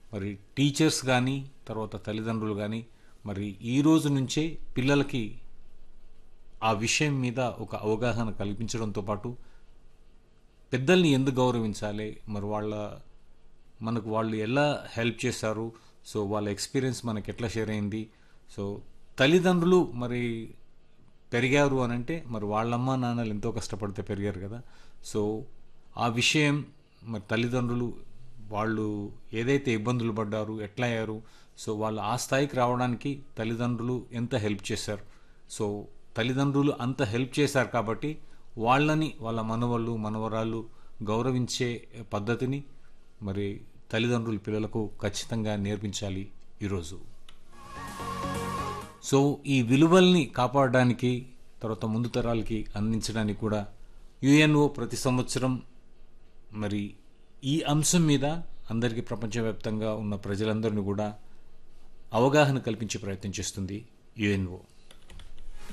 మరి టీచర్స్ కానీ తర్వాత తల్లిదండ్రులు కానీ మరి ఈ రోజు నుంచే పిల్లలకి ఆ విషయం మీద ఒక అవగాహన కల్పించడంతో పాటు పెద్దల్ని ఎందుకు గౌరవించాలి మరి వాళ్ళ మనకు వాళ్ళు ఎలా హెల్ప్ చేశారు సో వాళ్ళ ఎక్స్పీరియన్స్ మనకి ఎట్లా షేర్ అయింది సో తల్లిదండ్రులు మరి పెరిగారు అని అంటే మరి వాళ్ళమ్మ నాన్నలు ఎంతో కష్టపడితే పెరిగారు కదా సో ఆ విషయం మరి తల్లిదండ్రులు వాళ్ళు ఏదైతే ఇబ్బందులు పడ్డారు ఎట్లా అయ్యారు సో వాళ్ళు ఆ స్థాయికి రావడానికి తల్లిదండ్రులు ఎంత హెల్ప్ చేశారు సో తల్లిదండ్రులు అంత హెల్ప్ చేశారు కాబట్టి వాళ్ళని వాళ్ళ మనవళ్ళు మనవరాళ్ళు గౌరవించే పద్ధతిని మరి తల్లిదండ్రులు పిల్లలకు ఖచ్చితంగా నేర్పించాలి ఈరోజు సో ఈ విలువల్ని కాపాడడానికి తర్వాత ముందు తరాలకి అందించడానికి కూడా యుఎన్ఓ ప్రతి సంవత్సరం మరి ఈ అంశం మీద అందరికీ ప్రపంచవ్యాప్తంగా ఉన్న ప్రజలందరినీ కూడా అవగాహన కల్పించే ప్రయత్నం చేస్తుంది యుఎన్ఓ